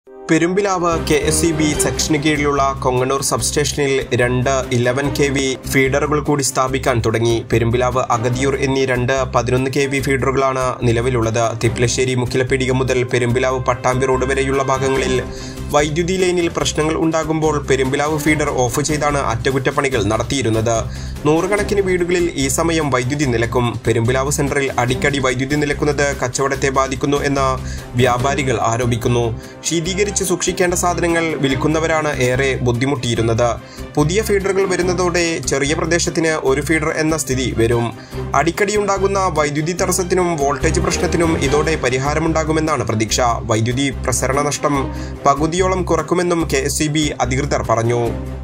Perumpilavu K S E B സെക്ഷന് കീഴിലുള്ള കൊങ്ങണൂർ സബ്സ്റ്റേഷനിൽ രണ്ട് ഇലവൻ കെ വി ഫീഡറുകൾ കൂടി സ്ഥാപിക്കാൻ തുടങ്ങി പെരുമ്പിലാവ് അഗതിയൂർ എന്നീ രണ്ട് പതിനൊന്ന് കെ വി ഫീഡറുകളാണ് നിലവിലുള്ളത് തിപ്ലശ്ശേരി മുക്കിലപ്പീടിക മുതൽ പെരുമ്പിലാവ് പട്ടാമ്പി റോഡ് വരെയുള്ള ഭാഗങ്ങളിൽ വൈദ്യുതി ലൈനിൽ പ്രശ്നങ്ങൾ ഉണ്ടാകുമ്പോൾ പെരുമ്പിലാവ് ഫീഡർ ഓഫ് ചെയ്താണ് അറ്റകുറ്റപ്പണികൾ നടത്തിയിരുന്നത് നൂറുകണക്കിന് വീടുകളിൽ ഈ സമയം വൈദ്യുതി നിലക്കും പെരുമ്പിലാവ് സെന്ററിൽ അടിക്കടി വൈദ്യുതി നിലക്കുന്നത് കച്ചവടത്തെ ബാധിക്കുന്നു എന്ന് വ്യാപാരികൾ ആരോപിക്കുന്നു ശീതീകരിച്ച് സൂക്ഷിക്കേണ്ട സാധനങ്ങൾ വിൽക്കുന്നവരാണ് ഏറെ ബുദ്ധിമുട്ടിയിരുന്നത് പുതിയ ഫീഡറുകൾ വരുന്നതോടെ ചെറിയ പ്രദേശത്തിന് ഒരു ഫീഡർ എന്ന സ്ഥിതി വരും അടിക്കടി ഉണ്ടാകുന്ന വൈദ്യുതി തടസ്സത്തിനും വോൾട്ടേജ് പ്രശ്നത്തിനും ഇതോടെ പരിഹാരമുണ്ടാകുമെന്നാണ് പ്രതീക്ഷ വൈദ്യുതി പ്രസരണ നഷ്ടം പകുതിയോളം കുറക്കുമെന്നും കെ അധികൃതർ പറഞ്ഞു